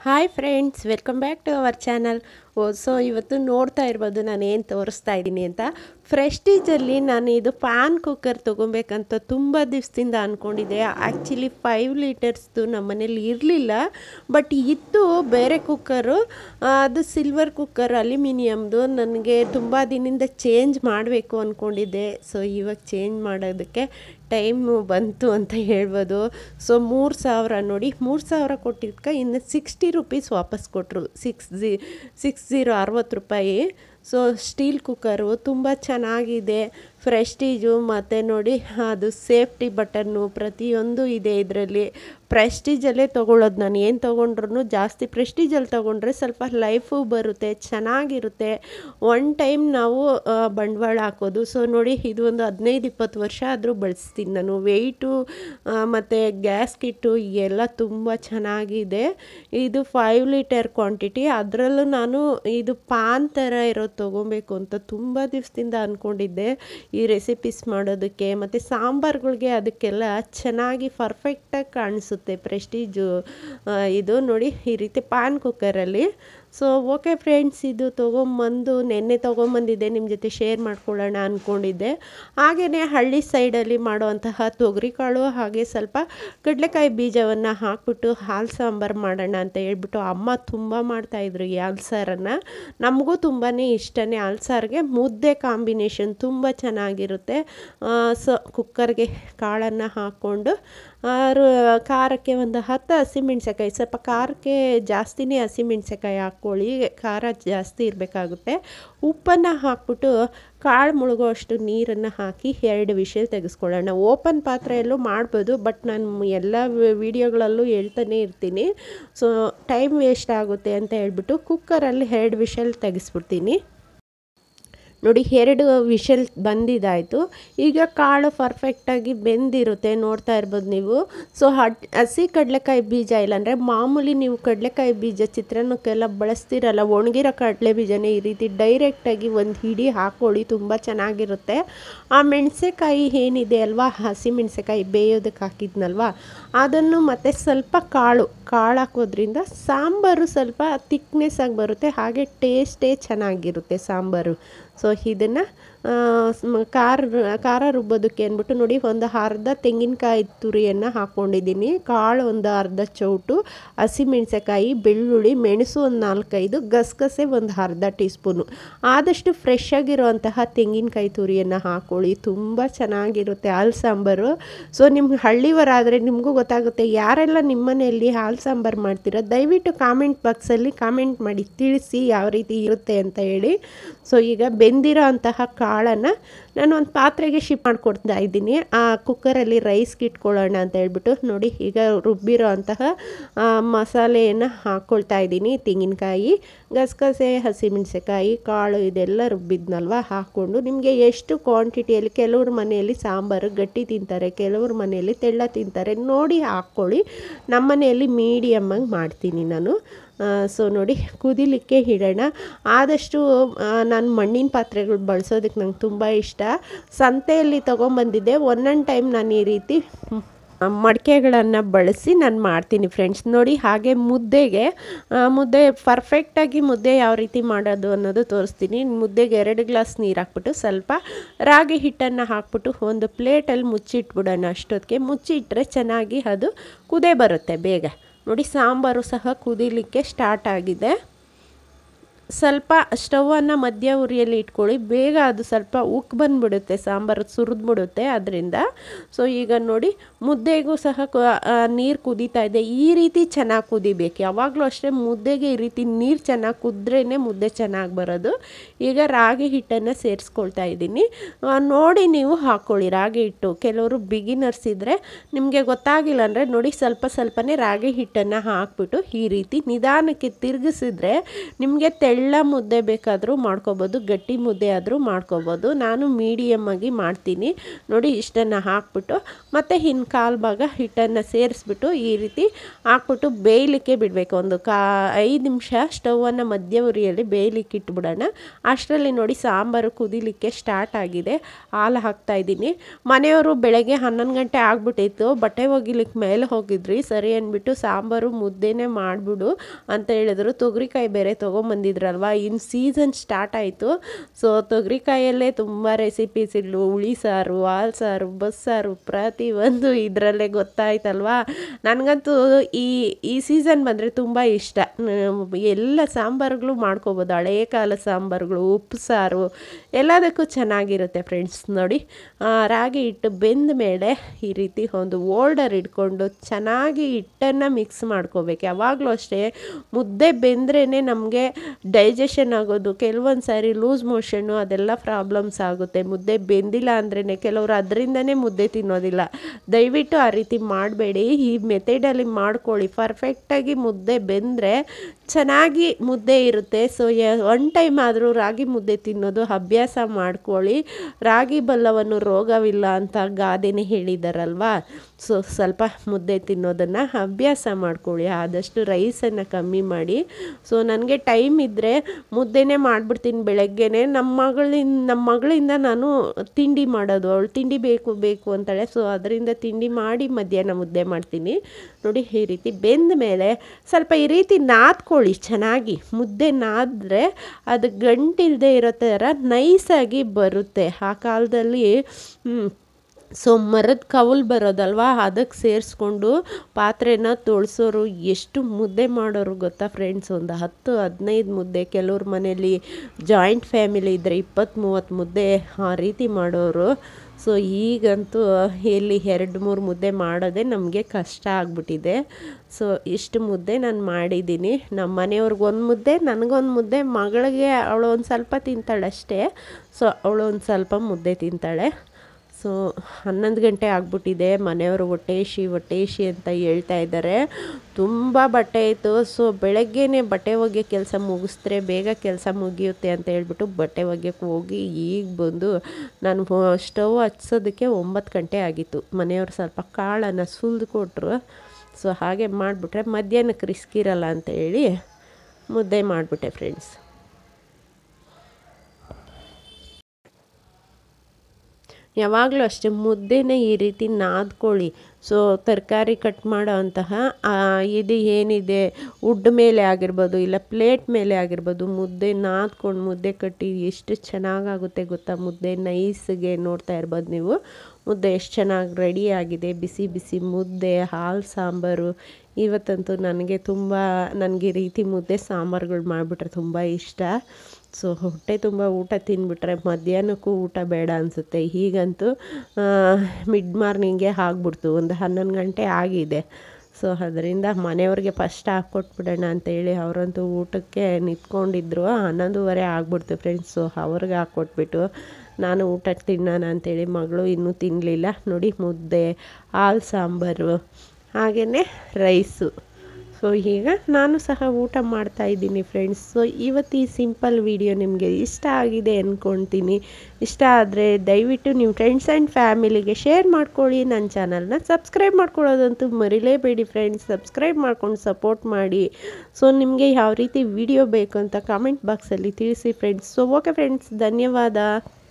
hi friends welcome back to our channel oh so ಇವತ್ತು ನೋಡ್ತಾ ಇರ್ಬೋದು ನಾನು ಏನು ತೋರಿಸ್ತಾ ಇದ್ದೀನಿ ಅಂತ ಫ್ರೆಸ್ಟೀಜಲ್ಲಿ ನಾನು ಇದು ಪ್ಯಾನ್ ಕುಕ್ಕರ್ ತೊಗೊಬೇಕಂತ ತುಂಬ ದಿವಸದಿಂದ ಅಂದ್ಕೊಂಡಿದ್ದೆ ಆ್ಯಕ್ಚುಲಿ ಫೈವ್ ಲೀಟರ್ಸ್ದು ನಮ್ಮ ಮನೇಲಿ ಇರಲಿಲ್ಲ ಬಟ್ ಇತ್ತು ಬೇರೆ ಕುಕ್ಕರು ಅದು ಸಿಲ್ವರ್ ಕುಕ್ಕರ್ ಅಲ್ಯೂಮಿನಿಯಮ್ದು ನನಗೆ ತುಂಬ ದಿನದಿಂದ ಚೇಂಜ್ ಮಾಡಬೇಕು ಅಂದ್ಕೊಂಡಿದ್ದೆ ಸೊ ಇವಾಗ ಚೇಂಜ್ ಮಾಡೋದಕ್ಕೆ ಟೈಮು ಬಂತು ಅಂತ ಹೇಳ್ಬೋದು ಸೊ ಮೂರು ಸಾವಿರ ನೋಡಿ ಮೂರು ಸಾವಿರ ಕೊಟ್ಟಿದ್ಕ ಇನ್ನು ಸಿಕ್ಸ್ಟಿ ರುಪೀಸ್ ವಾಪಸ್ ಕೊಟ್ಟರು ಸಿಕ್ಸ್ ಜಿ ಸಿಕ್ಸ್ ಝೀರೋ ಅರವತ್ತು ರೂಪಾಯಿ ಸೊ ಸ್ಟೀಲ್ ಕುಕ್ಕರು ತುಂಬ ಚೆನ್ನಾಗಿದೆ ಫ್ರೆಸ್ಟೀಜು ಮತ್ತು ನೋಡಿ ಅದು ಸೇಫ್ಟಿ ಬಟನ್ನು ಪ್ರತಿಯೊಂದು ಇದೆ ಇದರಲ್ಲಿ ಪ್ರೆಸ್ಟೀಜಲ್ಲೇ ತೊಗೊಳ್ಳೋದು ನಾನು ಏನು ತೊಗೊಂಡ್ರು ಜಾಸ್ತಿ ಪ್ರೆಸ್ಟೀಜಲ್ಲಿ ತೊಗೊಂಡ್ರೆ ಸ್ವಲ್ಪ ಲೈಫು ಬರುತ್ತೆ ಚೆನ್ನಾಗಿರುತ್ತೆ ಒನ್ ಟೈಮ್ ನಾವು ಆ, ಬಂಡವಾಳ ಹಾಕೋದು ಸೊ ನೋಡಿ ಇದು ಒಂದು ಹದಿನೈದು ಇಪ್ಪತ್ತು ವರ್ಷ ಆದರೂ ಬಳಸ್ತೀನಿ ನಾನು ವೆಯ್ಟು ಮತ್ತು ಗ್ಯಾಸ್ ಕಿಟ್ಟು ಎಲ್ಲ ತುಂಬ ಚೆನ್ನಾಗಿದೆ ಇದು ಫೈವ್ ಲೀಟರ್ ಕ್ವಾಂಟಿಟಿ ಅದರಲ್ಲೂ ನಾನು ಇದು ಪಾನ್ ಥರ ಇರೋದು ತೊಗೊಬೇಕು ಅಂತ ತುಂಬ ದಿವಸದಿಂದ ಅಂದ್ಕೊಂಡಿದ್ದೆ ಈ ರೆಸಿಪೀಸ್ ಮಾಡೋದಕ್ಕೆ ಮತ್ತು ಸಾಂಬಾರುಗಳಿಗೆ ಅದಕ್ಕೆಲ್ಲ ಚೆನ್ನಾಗಿ ಪರ್ಫೆಕ್ಟಾಗಿ ಕಾಣಿಸುತ್ತೆ ಪ್ರೆಸ್ಟೀಜು ಆ, ಇದು ನೋಡಿ ಈ ರೀತಿ ಪಾನ್ ಕುಕ್ಕರಲ್ಲಿ ಸೊ ಓಕೆ ಫ್ರೆಂಡ್ಸ್ ಇದು ತೊಗೊಂಬಂದು ನೆನ್ನೆ ತೊಗೊಂಬಂದಿದ್ದೆ ನಿಮ್ಮ ಜೊತೆ ಶೇರ್ ಮಾಡ್ಕೊಳ್ಳೋಣ ಅಂದ್ಕೊಂಡಿದ್ದೆ ಹಾಗೆಯೇ ಹಳ್ಳಿ ಸೈಡಲ್ಲಿ ಮಾಡುವಂತಹ ತೊಗರಿಕಾಳು ಹಾಗೆ ಸ್ವಲ್ಪ ಕಡಲೆಕಾಯಿ ಬೀಜವನ್ನು ಹಾಕ್ಬಿಟ್ಟು ಹಾಲು ಸಾಂಬಾರು ಮಾಡೋಣ ಅಂತ ಹೇಳ್ಬಿಟ್ಟು ಅಮ್ಮ ತುಂಬ ಮಾಡ್ತಾಯಿದ್ರು ಈ ಹಾಲು ಸಾರನ್ನು ನಮಗೂ ತುಂಬಾ ಇಷ್ಟನೇ ಹಾಲು ಸಾರಿಗೆ ಮುದ್ದೆ ಕಾಂಬಿನೇಷನ್ ತುಂಬ ಚೆನ್ನಾಗಿರುತ್ತೆ ಸೊ ಕುಕ್ಕರ್ಗೆ ಕಾಳನ್ನು ಹಾಕ್ಕೊಂಡು ಆ, ರು- ಖಾರಕ್ಕೆ ಒಂದು ಹತ್ತು ಹಸಿಮೆಣ್ಸಿಕಾಯಿ ಸ್ವಲ್ಪ ಖಾರಕ್ಕೆ ಜಾಸ್ತಿನೇ ಹಸಿಮೆಣ್ಸಿಕಾಯಿ ಹಾಕ್ಕೊಳ್ಳಿ ಖಾರ ಜಾಸ್ತಿ ಇರಬೇಕಾಗುತ್ತೆ ಉಪ್ಪನ್ನು ಹಾಕ್ಬಿಟ್ಟು ಕಾಳು ಮುಳುಗೋ ಅಷ್ಟು ನೀರನ್ನು ಹಾಕಿ ಎರಡು ವಿಷಲ್ ತೆಗೆಸ್ಕೊಳ್ಳೋಣ ಓಪನ್ ಪಾತ್ರೆಯಲ್ಲೂ ಮಾಡ್ಬೋದು ಬಟ್ ನಾನು ಎಲ್ಲ ವೀಡಿಯೋಗಳಲ್ಲೂ ಹೇಳ್ತಾನೆ ಇರ್ತೀನಿ ಸೊ ಟೈಮ್ ವೇಸ್ಟ್ ಆಗುತ್ತೆ ಅಂತ ಹೇಳ್ಬಿಟ್ಟು ಕುಕ್ಕರಲ್ಲಿ ಎರಡು ವಿಷಲ್ ತೆಗೆಸ್ಬಿಡ್ತೀನಿ ನೋಡಿ ಎರಡು ವಿಷಲ್ ಬಂದಿದ್ದಾಯಿತು ಈಗ ಕಾಳು ಪರ್ಫೆಕ್ಟಾಗಿ ಬೆಂದಿರುತ್ತೆ ನೋಡ್ತಾ ಇರ್ಬೋದು ನೀವು ಸೊ ಹಟ್ ಹಸಿ ಕಡಲೆಕಾಯಿ ಬೀಜ ಇಲ್ಲಾಂದರೆ ಮಾಮೂಲಿ ನೀವು ಕಡಲೆಕಾಯಿ ಬೀಜ ಚಿತ್ರಾನ್ನಕ್ಕೆಲ್ಲ ಬಳಸ್ತೀರಲ್ಲ ಒಣಗಿರೋ ಕಡಲೆ ಬೀಜನೇ ಈ ರೀತಿ ಡೈರೆಕ್ಟಾಗಿ ಒಂದು ಹಿಡಿ ಹಾಕ್ಕೊಳ್ಳಿ ತುಂಬ ಚೆನ್ನಾಗಿರುತ್ತೆ ಆ ಮೆಣಸೆಕಾಯಿ ಏನಿದೆ ಅಲ್ವಾ ಹಸಿ ಮೆಣಸೆಕಾಯಿ ಬೇಯೋದಕ್ಕೆ ಹಾಕಿದ್ನಲ್ವಾ ಅದನ್ನು ಮತ್ತು ಸ್ವಲ್ಪ ಕಾಳು ಕಾಳು ಹಾಕೋದ್ರಿಂದ ಸಾಂಬಾರು ಸ್ವಲ್ಪ ತಿಕ್ನೆಸ್ ಆಗಿ ಬರುತ್ತೆ ಹಾಗೆ ಟೇಸ್ಟೇ ಚೆನ್ನಾಗಿರುತ್ತೆ ಸಾಂಬಾರು ಸೊ ಇದನ್ನು ಖಾರ ಖಾರ ರುಬ್ಬೋದಕ್ಕೆ ಅಂದ್ಬಿಟ್ಟು ನೋಡಿ ಒಂದು ಅರ್ಧ ತೆಂಗಿನಕಾಯಿ ತುರಿಯನ್ನು ಹಾಕ್ಕೊಂಡಿದ್ದೀನಿ ಕಾಳು ಒಂದು ಅರ್ಧ ಚೌಟು ಹಸಿಮೆಣ್ಸಿಕಾಯಿ ಬೆಳ್ಳುಳ್ಳಿ ಮೆಣಸು ಒಂದು ನಾಲ್ಕೈದು ಗಸಗಸೆ ಒಂದು ಅರ್ಧ ಟೀ ಸ್ಪೂನು ಆದಷ್ಟು ಫ್ರೆಶ್ ಆಗಿರುವಂತಹ ತೆಂಗಿನಕಾಯಿ ತುರಿಯನ್ನು ಹಾಕ್ಕೊಳ್ಳಿ ತುಂಬ ಚೆನ್ನಾಗಿರುತ್ತೆ ಹಾಲು ಸಾಂಬಾರು ಸೊ ನಿಮ್ಗೆ ಹಳ್ಳಿವರಾದರೆ ನಿಮಗೂ ಗೊತ್ತಾಗುತ್ತೆ ಯಾರೆಲ್ಲ ನಿಮ್ಮನೆಯಲ್ಲಿ ಹಾಲು ಸಾಂಬಾರು ಮಾಡ್ತೀರಾ ದಯವಿಟ್ಟು ಕಾಮೆಂಟ್ ಬಾಕ್ಸಲ್ಲಿ ಕಾಮೆಂಟ್ ಮಾಡಿ ತಿಳಿಸಿ ಯಾವ ರೀತಿ ಇರುತ್ತೆ ಅಂತ ಹೇಳಿ ಸೊ ಈಗ ಬೆಂದಿರೋ ಅಂತಹ ಕಾಳನ್ನು ನಾನು ಒಂದು ಪಾತ್ರೆಗೆ ಶಿಫ್ಟ್ ಮಾಡಿಕೊಡ್ತಾ ಇದ್ದೀನಿ ಆ ಕುಕ್ಕರಲ್ಲಿ ರೈಸ್ಗೆ ಇಟ್ಕೊಳ್ಳೋಣ ಅಂತ ಹೇಳ್ಬಿಟ್ಟು ನೋಡಿ ಈಗ ರುಬ್ಬಿರೋ ಅಂತಹ ಆ, ಮಸಾಲೆಯನ್ನು ಹಾಕ್ಕೊಳ್ತಾ ಇದ್ದೀನಿ ತೆಂಗಿನಕಾಯಿ ಗಸಗಸೆ ಹಸಿಮೆಣಸಿಕಾಯಿ ಕಾಳು ಇದೆಲ್ಲ ರುಬ್ಬಿದ್ನಲ್ವ ಹಾಕ್ಕೊಂಡು ನಿಮಗೆ ಎಷ್ಟು ಕ್ವಾಂಟಿಟಿಯಲ್ಲಿ ಕೆಲವ್ರ ಮನೆಯಲ್ಲಿ ಸಾಂಬಾರು ಗಟ್ಟಿ ತಿಂತಾರೆ ಕೆಲವ್ರ ಮನೆಯಲ್ಲಿ ತೆಳ್ಳ ತಿಂತಾರೆ ನೋಡಿ ಹಾಕ್ಕೊಳ್ಳಿ ನಮ್ಮ ಮನೆಯಲ್ಲಿ ಮೀಡಿಯಮ್ಮಾಗಿ ಮಾಡ್ತೀನಿ ನಾನು ಸೊ ನೋಡಿ ಕುದಿಲಿಕ್ಕೆ ಇಡೋಣ ಆದಷ್ಟು ನಾನು ಮಣ್ಣಿನ ಪಾತ್ರೆಗಳು ಬಳಸೋದಕ್ಕೆ ನಂಗೆ ತುಂಬ ಇಷ್ಟ ಸಂತೆಯಲ್ಲಿ ತೊಗೊಂಬಂದಿದ್ದೆ ಒಂದೊಂದು ಟೈಮ್ ನಾನು ಈ ರೀತಿ ಮಡಿಕೆಗಳನ್ನು ಬಳಸಿ ನಾನು ಮಾಡ್ತೀನಿ ಫ್ರೆಂಡ್ಸ್ ನೋಡಿ ಹಾಗೆ ಮುದ್ದೆಗೆ ಆ, ಮುದ್ದೆ ಪರ್ಫೆಕ್ಟಾಗಿ ಮುದ್ದೆ ಯಾವ ರೀತಿ ಮಾಡೋದು ಅನ್ನೋದು ತೋರಿಸ್ತೀನಿ ಮುದ್ದೆಗೆ ಎರಡು ಗ್ಲಾಸ್ ನೀರು ಹಾಕ್ಬಿಟ್ಟು ಸ್ವಲ್ಪ ರಾಗಿ ಹಿಟ್ಟನ್ನು ಹಾಕ್ಬಿಟ್ಟು ಒಂದು ಪ್ಲೇಟಲ್ಲಿ ಮುಚ್ಚಿಟ್ಬಿಡೋಣ ಅಷ್ಟೊತ್ತಿಗೆ ಮುಚ್ಚಿಟ್ರೆ ಚೆನ್ನಾಗಿ ಅದು ಕುದೇ ಬರುತ್ತೆ ಬೇಗ ನೋಡಿ ಸಾಂಬಾರು ಸಹ ಕುದೀಲಿಕ್ಕೆ ಸ್ಟಾರ್ಟ್ ಆಗಿದೆ ಸ್ವಲ್ಪ ಸ್ಟವನ್ನು ಮಧ್ಯ ಉರಿಯಲ್ಲಿ ಇಟ್ಕೊಳ್ಳಿ ಬೇಗ ಅದು ಸ್ವಲ್ಪ ಉಕ್ ಬಂದುಬಿಡುತ್ತೆ ಸಾಂಬಾರು ಸುರಿದ್ಬಿಡುತ್ತೆ ಅದರಿಂದ ಸೊ ಈಗ ನೋಡಿ ಮುದ್ದೆಗೂ ಸಹ ನೀರು ಕುದೀತಾ ಇದೆ ಈ ರೀತಿ ಚೆನ್ನಾಗಿ ಕುದಿಬೇಕು ಯಾವಾಗಲೂ ಅಷ್ಟೇ ಮುದ್ದೆಗೆ ಈ ರೀತಿ ನೀರು ಚೆನ್ನಾಗಿ ಕುದ್ರೇ ಮುದ್ದೆ ಚೆನ್ನಾಗಿ ಬರೋದು ಈಗ ರಾಗಿ ಹಿಟ್ಟನ್ನು ಸೇರಿಸ್ಕೊಳ್ತಾ ಇದ್ದೀನಿ ಆ, ನೋಡಿ ನೀವು ಹಾಕ್ಕೊಳ್ಳಿ ರಾಗಿ ಹಿಟ್ಟು ಕೆಲವರು ಬಿಗಿನರ್ಸ್ ಇದ್ದರೆ ನಿಮಗೆ ಗೊತ್ತಾಗಿಲ್ಲ ಅಂದರೆ ನೋಡಿ ಸ್ವಲ್ಪ ಸ್ವಲ್ಪನೇ ರಾಗಿ ಹಿಟ್ಟನ್ನು ಹಾಕ್ಬಿಟ್ಟು ಈ ರೀತಿ ನಿಧಾನಕ್ಕೆ ತಿರುಗಿಸಿದ್ರೆ ನಿಮಗೆ ತೆಳ್ಳಗೆ ತೆಳ್ಳ ಮುದ್ದೆ ಬೇಕಾದರೂ ಮಾಡ್ಕೊಬೋದು ಗಟ್ಟಿ ಮುದ್ದೆ ಆದರೂ ಮಾಡ್ಕೊಬೋದು ನಾನು ಮೀಡಿಯಮ್ ಆಗಿ ಮಾಡ್ತೀನಿ ನೋಡಿ ಇಷ್ಟನ್ನು ಹಾಕ್ಬಿಟ್ಟು ಮತ್ತು ಇನ್ನು ಕಾಲು ಭಾಗ ಹಿಟ್ಟನ್ನು ಸೇರಿಸ್ಬಿಟ್ಟು ಈ ರೀತಿ ಹಾಕ್ಬಿಟ್ಟು ಬೇಯಲಿಕ್ಕೆ ಬಿಡಬೇಕು ಒಂದು ಕಾ ಐದು ನಿಮಿಷ ಸ್ಟವನ್ನು ಮಧ್ಯ ಉರಿಯಲ್ಲಿ ಬೇಯಲಿಕ್ಕೆ ಇಟ್ಬಿಡೋಣ ಅಷ್ಟರಲ್ಲಿ ನೋಡಿ ಸಾಂಬಾರು ಕುದಿಲಿಕ್ಕೆ ಸ್ಟಾರ್ಟ್ ಆಗಿದೆ ಹಾಲು ಹಾಕ್ತಾ ಇದ್ದೀನಿ ಮನೆಯವರು ಬೆಳಗ್ಗೆ ಹನ್ನೊಂದು ಗಂಟೆ ಆಗ್ಬಿಟ್ಟಿತ್ತು ಬಟ್ಟೆ ಒಗಿಲಿಕ್ಕೆ ಮೇಲೆ ಹೋಗಿದ್ರಿ ಸರಿ ಅಂದ್ಬಿಟ್ಟು ಸಾಂಬಾರು ಮುದ್ದೆನೇ ಮಾಡಿಬಿಡು ಅಂತ ಹೇಳಿದ್ರು ತೊಗರಿಕಾಯಿ ಬೇರೆ ತೊಗೊಂಬಂದಿದ್ರಲ್ವ ಇನ್ನು ಸೀಸನ್ ಸ್ಟಾರ್ಟ್ ಆಯಿತು ಸೊ ತೊಗರಿಕಾಯಲ್ಲೇ ತುಂಬ ರೆಸಿಪೀಸ್ ಇಡ್ಲು ಹುಳಿ ಸಾರು ಹಾಲು ಸಾರು ಬಸ್ಸಾರು ಪ್ರತಿಯೊಂದು ಇದರಲ್ಲೇ ಗೊತ್ತಾಯ್ತಲ್ವಾ ನನಗಂತೂ ಈ ಈ ಸೀಸನ್ ಬಂದರೆ ತುಂಬ ಇಷ್ಟ ನ- ಎಲ್ಲ ಸಾಂಬಾರುಗಳು ಮಾಡ್ಕೋಬೋದು ಹಳೆಯ ಕಾಲ ಸಾಂಬಾರುಗಳು ಉಪ್ಪು ಸಾರು ಎಲ್ಲದಕ್ಕೂ ಚೆನ್ನಾಗಿರುತ್ತೆ ಫ್ರೆಂಡ್ಸ್ ನೋಡಿ ಆ, ರಾಗಿ ಹಿಟ್ಟು ಬೆಂದ ಮೇಲೆ ಈ ರೀತಿ ಒಂದು ಓಲ್ಡರ್ ಇಟ್ಕೊಂಡು ಚೆನ್ನಾಗಿ ಹಿಟ್ಟನ್ನು ಮಿಕ್ಸ್ ಮಾಡ್ಕೋಬೇಕು ಯಾವಾಗಲೂ ಅಷ್ಟೇ ಮುದ್ದೆ ಬೆಂದ್ರೇ ನಮಗೆ ಡೈಜೆಷನ್ ಆಗೋದು ಕೆಲವೊಂದು ಸಾರಿ ಲೂಸ್ ಮೋಷನ್ನು ಅದೆಲ್ಲ ಪ್ರಾಬ್ಲಮ್ಸ್ ಆಗುತ್ತೆ ಮುದ್ದೆ ಬೆಂದಿಲ್ಲ ಅಂದ್ರೇ ಕೆಲವರು ಅದರಿಂದನೇ ಮುದ್ದೆ ತಿನ್ನೋದಿಲ್ಲ ದಯವಿಟ್ಟು ಆ ರೀತಿ ಮಾಡಬೇಡಿ ಈ ಮೆಥಡಲ್ಲಿ ಮಾಡ್ಕೊಳ್ಳಿ ಪರ್ಫೆಕ್ಟಾಗಿ ಮುದ್ದೆ ಬೆಂದರೆ ಚೆನ್ನಾಗಿ ಮುದ್ದೆ ಇರುತ್ತೆ ಸೊ ಒನ್ ಟೈಮ್ ಆದರೂ ರಾಗಿ ಮುದ್ದೆ ತಿನ್ನೋದು ಅಭ್ಯಾಸ ಮಾಡ್ಕೊಳ್ಳಿ ರಾಗಿ ಬಲ್ಲವನ್ನು ರೋಗವಿಲ್ಲ ಅಂತ ಗಾದೆನೇ ಹೇಳಿದಾರಲ್ವಾ ಸೊ ಸ್ವಲ್ಪ ಮುದ್ದೆ ತಿನ್ನೋದನ್ನು ಅಭ್ಯಾಸ ಮಾಡ್ಕೊಳ್ಳಿ ಆದಷ್ಟು ರೈಸನ್ನು ಕಮ್ಮಿ ಮಾಡಿ ಸೊ ನನಗೆ ಟೈಮ್ ಇದ್ದರೆ ಮುದ್ದೆನೇ ಮಾಡಿಬಿಡ್ತೀನಿ ಬೆಳಗ್ಗೆನೆ ನಮ್ಮ ಮಗಳಿಂದ ನಮ್ಮ ಮಗಳಿಂದ ನಾನು ತಿಂಡಿ ಮಾಡೋದು ಅವಳು ತಿಂಡಿ ಬೇಕು ಬೇಕು ಅಂತಾಳೆ ಸೊ ಅದರಿಂದ ತಿಂಡಿ ಮಾಡಿ ಮಧ್ಯಾಹ್ನ ಮುದ್ದೆ ಮಾಡ್ತೀನಿ ನೋಡಿ ಈ ರೀತಿ ಬೆಂದ ಮೇಲೆ ಸ್ವಲ್ಪ ಈ ರೀತಿ ನಾದ್ಕೊಳ್ಳಿ ಚೆನ್ನಾಗಿ ಮುದ್ದೆ ನಾದಿದ್ರೆ ಅದು ಗಂಟಿಲ್ಲದೆ ಇರೋ ಥರ ನೈಸಾಗಿ ಬರುತ್ತೆ ಆ ಕಾಲದಲ್ಲಿ ಹ್ಮ್, ಸೊ ಮರದ ಕವಲ್ ಬರೋದಲ್ವಾ ಅದಕ್ಕೆ ಸೇರಿಸ್ಕೊಂಡು ಪಾತ್ರೆನ ತೊಳ್ಸೋರು ಎಷ್ಟು ಮುದ್ದೆ ಮಾಡೋರು ಗೊತ್ತಾ ಫ್ರೆಂಡ್ಸ್ ಒಂದು ಹತ್ತು ಹದಿನೈದು ಮುದ್ದೆ ಕೆಲವ್ರ ಮನೇಲಿ ಜಾಯಿಂಟ್ ಫ್ಯಾಮಿಲಿ ಇದ್ದರೆ ಇಪ್ಪತ್ತು ಮೂವತ್ತು ಮುದ್ದೆ ಆ ರೀತಿ ಮಾಡೋರು ಸೊ ಈಗಂತೂ ಎಲ್ಲಿ ಎರಡು ಮೂರು ಮುದ್ದೆ ಮಾಡೋದೇ ನಮಗೆ ಕಷ್ಟ ಆಗ್ಬಿಟ್ಟಿದೆ ಸೊ ಇಷ್ಟು ಮುದ್ದೆ ನಾನು ಮಾಡಿದ್ದೀನಿ ನಮ್ಮ ಮನೆಯವ್ರಿಗೆ ಒಂದು ಮುದ್ದೆ ನನಗೊಂದು ಮುದ್ದೆ ಮಗಳಿಗೆ ಅವಳು ಒಂದು ಸ್ವಲ್ಪ ತಿಂತಾಳೆ ಅಷ್ಟೇ ಸೊ ಅವಳು ಒಂದು ಸ್ವಲ್ಪ ಮುದ್ದೆ ತಿಂತಾಳೆ ಸೊ ಹನ್ನೊಂದು ಗಂಟೆ ಆಗ್ಬಿಟ್ಟಿದೆ ಮನೆಯವರು ಹೊಟ್ಟೇಶಿ ಹೊಟ್ಟೇಶಿ ಅಂತ ಹೇಳ್ತಾ ಇದ್ದಾರೆ ತುಂಬ ಬಟ್ಟೆ ಇತ್ತು ಸೊ ಬೆಳಗ್ಗೆನೇ ಬಟ್ಟೆ ಒಗೆಯೋ ಕೆಲಸ ಮುಗಿಸಿದ್ರೆ ಬೇಗ ಕೆಲಸ ಮುಗಿಯುತ್ತೆ ಅಂತ ಹೇಳ್ಬಿಟ್ಟು ಬಟ್ಟೆ ಒಗೆಯೋಕ್ಕೆ ಹೋಗಿ ಈಗ ಬಂದು ನಾನು ಸ್ಟವ್ ಹಚ್ಚೋದಕ್ಕೆ ಒಂಬತ್ತು ಗಂಟೆ ಆಗಿತ್ತು ಮನೆಯವರು ಸ್ವಲ್ಪ ಕಾಳನ್ನು ಸುಲಿದು ಕೊಟ್ಟರು ಸೊ ಹಾಗೆ ಮಾಡಿಬಿಟ್ರೆ ಮಧ್ಯಾಹ್ನಕ್ಕೆ ರಿಸ್ಕ್ ಇರಲ್ಲ ಅಂತ ಹೇಳಿ ಮುದ್ದೆ ಮಾಡಿಬಿಟ್ಟೆ ಫ್ರೆಂಡ್ಸ್ ಯಾವಾಗಲೂ ಅಷ್ಟೇ ಮುದ್ದೆನೇ ಈ ರೀತಿ ನಾದ್ಕೊಳ್ಳಿ ಸೊ ತರಕಾರಿ ಕಟ್ ಮಾಡೋ ಅಂತಹ ಆ, ಇದು ಏನಿದೆ ಉಡ್ ಮೇಲೆ ಆಗಿರ್ಬೋದು ಇಲ್ಲ ಪ್ಲೇಟ್ ಮೇಲೆ ಆಗಿರ್ಬೋದು ಮುದ್ದೆ ನಾದ್ಕೊಂಡು ಮುದ್ದೆ ಕಟ್ಟಿ ಎಷ್ಟು ಚೆನ್ನಾಗಾಗುತ್ತೆ ಗೊತ್ತಾ ಮುದ್ದೆ ನೈಸ್ಗೆ ನೋಡ್ತಾ ಇರ್ಬೋದು ನೀವು ಮುದ್ದೆ ಎಷ್ಟು ಚೆನ್ನಾಗಿ ರೆಡಿ ಆಗಿದೆ ಬಿಸಿ ಬಿಸಿ ಮುದ್ದೆ ಹಾಲು ಸಾಂಬಾರು ಇವತ್ತಂತೂ ನನಗೆ ತುಂಬ ನನಗೆ ಈ ರೀತಿ ಮುದ್ದೆ ಸಾಂಬಾರುಗಳು ಮಾಡಿಬಿಟ್ರೆ ತುಂಬ ಇಷ್ಟ ಸೊ ಹೊಟ್ಟೆ ತುಂಬ ಊಟ ತಿಂದ್ಬಿಟ್ರೆ ಮಧ್ಯಾಹ್ನಕ್ಕೂ ಊಟ ಬೇಡ ಅನಿಸುತ್ತೆ ಹೀಗಂತೂ ಮಿಡ್ ಮಾರ್ನಿಂಗೆ ಆಗ್ಬಿಡ್ತು ಒಂದು ಹನ್ನೊಂದು ಗಂಟೆ ಆಗಿದೆ ಸೊ ಅದರಿಂದ ಮನೆಯವ್ರಿಗೆ ಫಸ್ಟ್ ಹಾಕ್ಕೊಟ್ಬಿಡೋಣ ಅಂತೇಳಿ ಅವರಂತೂ ಊಟಕ್ಕೆ ನಿಂತ್ಕೊಂಡಿದ್ರು ಹನ್ನೊಂದುವರೆ ಆಗ್ಬಿಡ್ತು ಫ್ರೆಂಡ್ಸ್ ಸೊ ಅವ್ರಿಗೆ ಹಾಕ್ಕೊಟ್ಬಿಟ್ಟು ನಾನು ಊಟ ತಿನ್ನೋಣ ಅಂತೇಳಿ ಮಗಳು ಇನ್ನೂ ತಿನ್ನಲಿಲ್ಲ ನೋಡಿ ಮುದ್ದೆ ಹಾಲು ಸಾಂಬಾರು ಹಾಗೆಯೇ ರೈಸು ಸೊ ಈಗ ನಾನು ಸಹ ಊಟ ಮಾಡ್ತಾ ಇದ್ದೀನಿ ಫ್ರೆಂಡ್ಸ್ ಸೊ ಇವತ್ತು ಈ ಸಿಂಪಲ್ ವಿಡಿಯೋ ನಿಮಗೆ ಇಷ್ಟ ಆಗಿದೆ ಅಂದ್ಕೊಳ್ತೀನಿ ಇಷ್ಟ ಆದರೆ ದಯವಿಟ್ಟು ನೀವು ಫ್ರೆಂಡ್ಸ್ ಆ್ಯಂಡ್ ಫ್ಯಾಮಿಲಿಗೆ ಶೇರ್ ಮಾಡ್ಕೊಳ್ಳಿ ನನ್ನ ಚಾನಲ್ನ ಸಬ್ಸ್ಕ್ರೈಬ್ ಮಾಡ್ಕೊಳ್ಳೋದಂತೂ ಮರಿಲೇಬೇಡಿ ಫ್ರೆಂಡ್ಸ್ ಸಬ್ಸ್ಕ್ರೈಬ್ ಮಾಡ್ಕೊಂಡು ಸಪೋರ್ಟ್ ಮಾಡಿ ಸೊ ನಿಮಗೆ ಯಾವ ರೀತಿ ವಿಡಿಯೋ ಬೇಕು ಅಂತ ಕಾಮೆಂಟ್ ಬಾಕ್ಸಲ್ಲಿ ತಿಳಿಸಿ ಫ್ರೆಂಡ್ಸ್ ಸೊ ಓಕೆ ಫ್ರೆಂಡ್ಸ್ ಧನ್ಯವಾದ